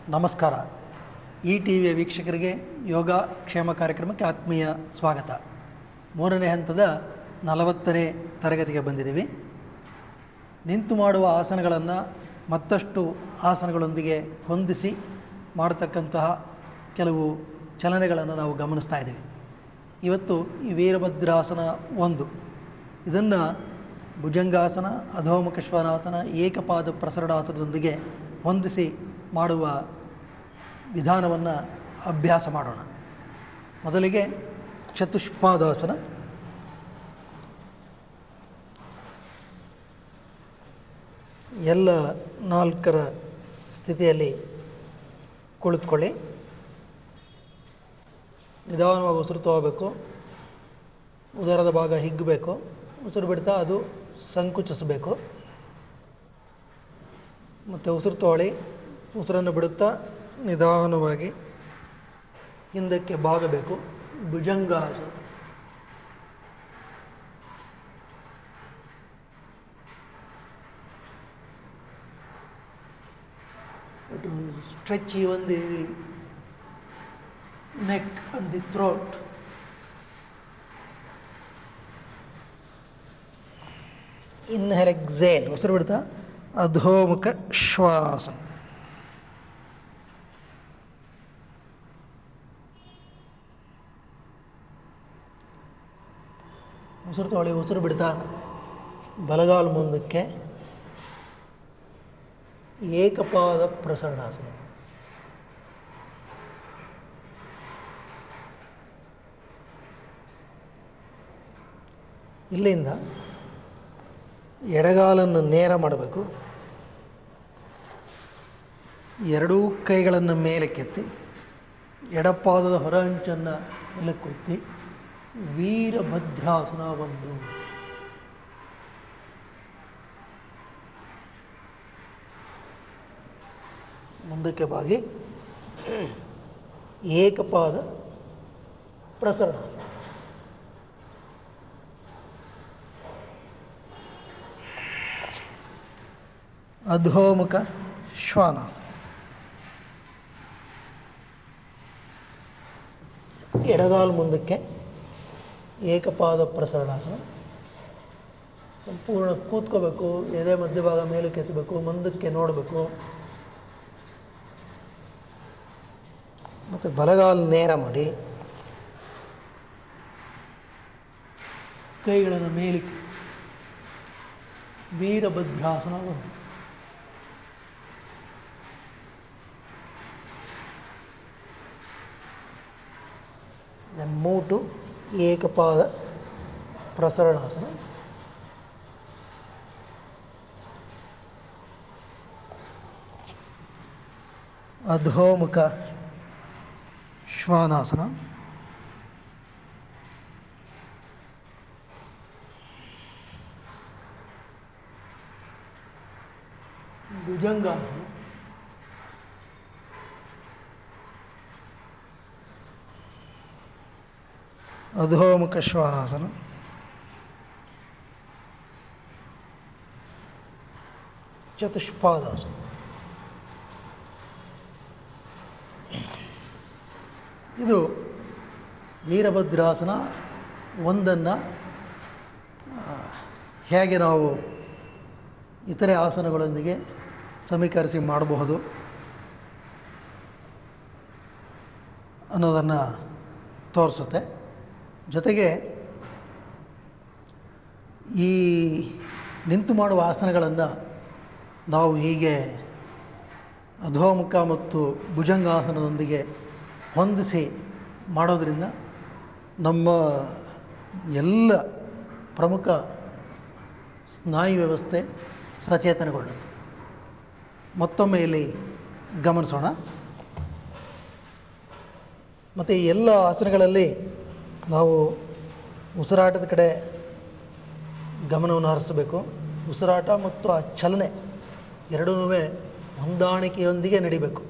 ನಮಸ್ಕಾರ ಈ ಟಿ ವಿಯ ವೀಕ್ಷಕರಿಗೆ ಯೋಗ ಕ್ಷೇಮ ಕಾರ್ಯಕ್ರಮಕ್ಕೆ ಆತ್ಮೀಯ ಸ್ವಾಗತ ಮೂರನೇ ಹಂತದ ನಲವತ್ತನೇ ತರಗತಿಗೆ ಬಂದಿದ್ದೀವಿ ನಿಂತು ಮಾಡುವ ಆಸನಗಳನ್ನು ಮತ್ತಷ್ಟು ಆಸನಗಳೊಂದಿಗೆ ಹೊಂದಿಸಿ ಮಾಡತಕ್ಕಂತಹ ಕೆಲವು ಚಲನೆಗಳನ್ನು ನಾವು ಗಮನಿಸ್ತಾ ಇದ್ದೀವಿ ಇವತ್ತು ಈ ವೀರಭದ್ರಾಸನ ಒಂದು ಇದನ್ನು ಭುಜಂಗಾಸನ ಅಧೋಮುಖ ಶ್ವಾನಾಸನ ಏಕಪಾದ ಪ್ರಸರಣಾಸನದೊಂದಿಗೆ ಹೊಂದಿಸಿ ಮಾಡುವ ವಿಧಾನವನ್ನು ಅಭ್ಯಾಸ ಮಾಡೋಣ ಮೊದಲಿಗೆ ಚತುಷ್ಪಾದಾಸನ ಎಲ್ಲ ನಾಲ್ಕರ ಸ್ಥಿತಿಯಲ್ಲಿ ಕುಳಿತುಕೊಳ್ಳಿ ನಿಧಾನವಾಗಿ ಉಸಿರು ತಗೋಬೇಕು ಉದರದ ಭಾಗ ಹಿಗ್ಗಬೇಕು ಉಸಿರು ಬಿಡ್ತಾ ಅದು ಸಂಕುಚಿಸಬೇಕು ಮತ್ತು ಉಸಿರು ತಗೊಳ್ಳಿ ಉಸಿರನ್ನು ಬಿಡುತ್ತಾ ನಿಧಾನವಾಗಿ ಹಿಂದಕ್ಕೆ ಬಾಗಬೇಕು ಭುಜಂಗಾಸನ to stretch even the neck and the throat. Inhale exhale ಉಸಿರು ಬಿಡ್ತಾ ಅಧೋಮುಖ ಶ್ವಾಸಾಸನ ಉಸಿರು ತಗೊಳ್ಳಿ ಉಸಿರು ಬಿಡ್ತಾ ಬಲಗಾಲು ಮುಂದಕ್ಕೆ ಏಕಪಾದ ಪ್ರಸರಣಾಸನ ಇಲ್ಲಿಂದ ಎಡಗಾಲನ್ನು ನೇರ ಮಾಡಬೇಕು ಎರಡೂ ಕೈಗಳನ್ನು ಮೇಲಕ್ಕೆತ್ತಿ ಎಡಪಾದದ ಹೊರ ಅಂಚನ್ನು ನೆಲಕ್ಕೊತ್ತಿ ವೀರಭದ್ರಾಸನ ಒಂದು ಮುಂದಕ್ಕೆ ಬಾಗಿ ಏಕಪಾದ ಪ್ರಸರಣಾಸನ ಅಧೋಮುಖ ಶ್ವಾನಾಸನ ಎಡಗಾಲು ಮುಂದಕ್ಕೆ ಏಕಪಾದ ಪ್ರಸರಣಾಸನ ಸಂಪೂರ್ಣ ಕೂತ್ಕೋಬೇಕು ಎದೆ ಮಧ್ಯಭಾಗ ಮೇಲಕ್ಕೆ ಎತ್ತಬೇಕು ಮುಂದಕ್ಕೆ ನೋಡಬೇಕು ಮತ್ತು ಬಲಗಾಲು ನೇರ ಮಾಡಿ ಕೈಗಳನ್ನು ಮೇಲಕ್ಕೆ ವೀರಭದ್ರಾಸನ ಒಂದು then move to ಏಕಪಾದ ಪ್ರಸರಣಾಸನ ಅಧೋಮುಖ ಶ್ವಾನಾಸನ ಭುಜಂಗಾಸನ ಅಧೋಮುಖ ಶ್ವಾನಾಸನ ಚತುಷ್ಪಾದಾಸನ ಇದು ವೀರಭದ್ರಾಸನ ಒಂದನ್ನು ಹೇಗೆ ನಾವು ಇತರೆ ಆಸನಗಳೊಂದಿಗೆ ಸಮೀಕರಿಸಿ ಮಾಡಬಹುದು ಅನ್ನೋದನ್ನು ತೋರಿಸುತ್ತೆ ಜೊತೆಗೆ ಈ ನಿಂತು ಮಾಡುವ ಆಸನಗಳನ್ನು ನಾವು ಹೀಗೆ ಅಧೋಮುಖ ಮತ್ತು ಭುಜಂಗಾಸನದೊಂದಿಗೆ ಹೊಂದಿಸಿ ಮಾಡೋದರಿಂದ ನಮ್ಮ ಎಲ್ಲ ಪ್ರಮುಖ ಸ್ನಾಯು ವ್ಯವಸ್ಥೆ ಸಚೇತನಗೊಳ್ಳುತ್ತೆ ಮತ್ತೊಮ್ಮೆ ಇಲ್ಲಿ ಗಮನಿಸೋಣ ಮತ್ತು ಈ ಎಲ್ಲ ಆಸನಗಳಲ್ಲಿ ನಾವು ಉಸಿರಾಟದ ಕಡೆ ಗಮನವನ್ನು ಹರಿಸಬೇಕು ಉಸಿರಾಟ ಮತ್ತು ಆ ಚಲನೆ ಎರಡೂ ಹೊಂದಾಣಿಕೆಯೊಂದಿಗೆ ನಡಿಬೇಕು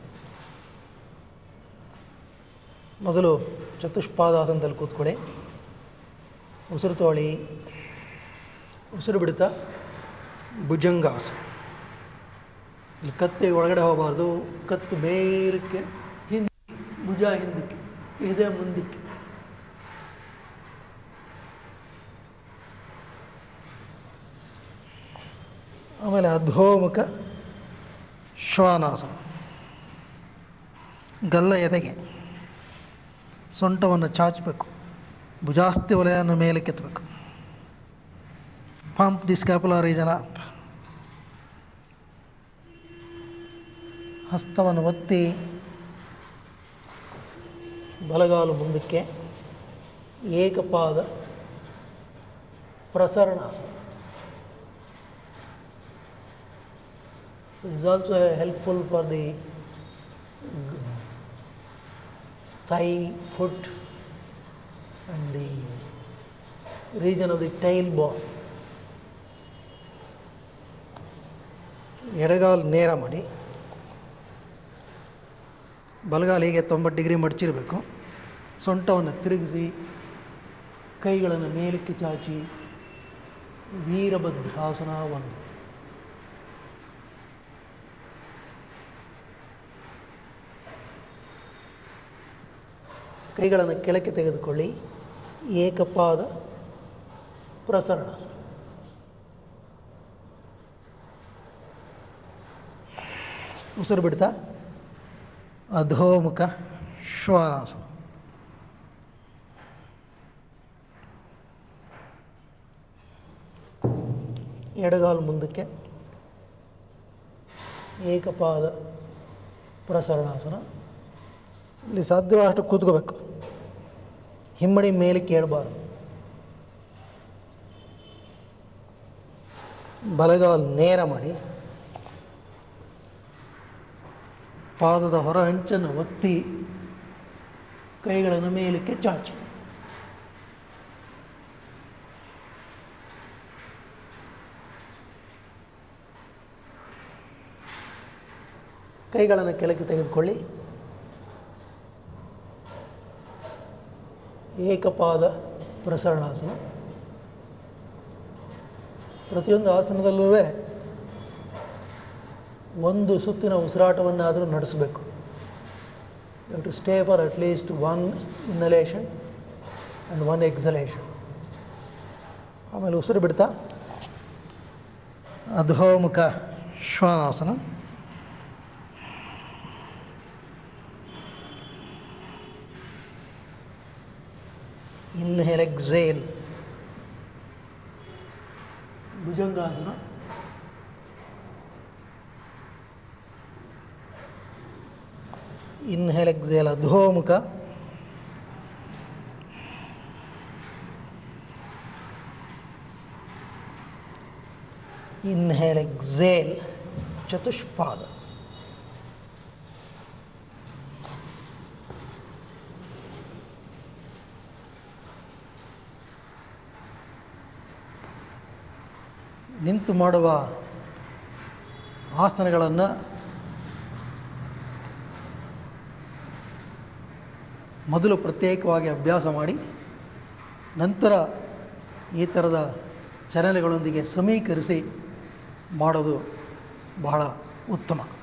ಮೊದಲು ಚತುಷ್ಪಾದಾಸನದಲ್ಲಿ ಕೂತ್ಕೊಳ್ಳಿ ಉಸಿರು ತಗೊಳ್ಳಿ ಉಸಿರು ಬಿಡ್ತಾ ಭುಜಂಗಾಸನ ಇಲ್ಲಿ ಕತ್ತೆ ಒಳಗಡೆ ಹೋಗಬಾರ್ದು ಕತ್ತು ಮೇಲಕ್ಕೆ ಹಿಂದೆ ಭುಜ ಹಿಂದಕ್ಕೆ ಎದೆ ಮುಂದಕ್ಕೆ ಆಮೇಲೆ ಅಧೋಮುಖ ಶ್ವಾನಾಸನ ಗಲ್ಲ ಎದೆಗೆ ಸೊಂಟವನ್ನು ಚಾಚಬೇಕು ಭುಜಾಸ್ತಿ ವಲಯವನ್ನು ಮೇಲೆ ಕೆತ್ತಬೇಕು pump the scapula region up ಹಸ್ತವನ್ನು ಒತ್ತಿ ಬಲಗಾಲು ಮುಂದಕ್ಕೆ ಏಕಪಾದ ಪ್ರಸರಣಾಸನ So this is also helpful for the g- thigh, foot, and the region of the tailbone. ಎಡಗಾಲು ನೇರ ಮಾಡಿ ಬಲಗಾಲು ಹೀಗೆ ತೊಂಬತ್ತು ಡಿಗ್ರಿ ಮಡಚಿರಬೇಕು ಸೊಂಟವನ್ನು ತಿರುಗಿಸಿ ಕೈಗಳನ್ನು ಮೇಲಕ್ಕೆ ಚಾಚಿ ವೀರಭದ್ರಾಸನ ಒಂದು ಕೈಗಳನ್ನು ಕೆಳಕ್ಕೆ ತೆಗೆದುಕೊಳ್ಳಿ ಏಕಪಾದ ಪ್ರಸರಣಾಸನ ಉಸಿರು ಬಿಡ್ತಾ ಅಧೋಮುಖ ಶ್ವಾನಾಸನ ಎಡಗಾಲು ಮುಂದಕ್ಕೆ ಏಕಪಾದ ಪ್ರಸರಣಾಸನ ಇಲ್ಲಿ ಸಾಧ್ಯವಾದಷ್ಟು ಕೂತ್ಕೋಬೇಕು ಹಿಮ್ಮಡಿ ಮೇಲೆ ಕೇಳಬಾರ್ದು ಬಲಗಾಲು ನೇರ ಮಾಡಿ ಪಾದದ ಹೊರ ಅಂಚನ್ನು ಒತ್ತಿ ಕೈಗಳನ್ನು ಮೇಲಕ್ಕೆ ಚಾಚಿ ಕೈಗಳನ್ನು ಕೆಳಗೆ ತೆಗೆದುಕೊಳ್ಳಿ ಏಕಪಾದ ಪ್ರಸರಣಾಸನ ಪ್ರತಿಯೊಂದು ಆಸನದಲ್ಲೂ ಒಂದು ಸುತ್ತಿನ ಉಸಿರಾಟವನ್ನಾದರೂ ನಡೆಸಬೇಕು you to stay for at least one inhalation and one exhalation ಆಮೇಲೆ ಉಸಿರು ಬಿಡ್ತಾ ಅಧೋಮುಖ ಶ್ವಾನಾಸನ ಇನ್ಹೇಲ್ ಎಕ್ಸೇಲ್ ಭುಜಂಗಾಸನ ಇನ್ಹೇಲ್ ಎಕ್ಸೇಲ್ ಅಧೋಮುಖ ಇನ್ಹೇಲ್ ಎಕ್ಸೇಲ್ ಚತುಷ್ಪಾದ ನಿಂತು ಮಾಡುವ ಆಸನಗಳನ್ನು ಮೊದಲು ಪ್ರತ್ಯೇಕವಾಗಿ ಅಭ್ಯಾಸ ಮಾಡಿ ನಂತರ ಈ ಥರದ ಚಲನೆಗಳೊಂದಿಗೆ ಸಮೀಕರಿಸಿ ಮಾಡೋದು ಬಹಳ ಉತ್ತಮ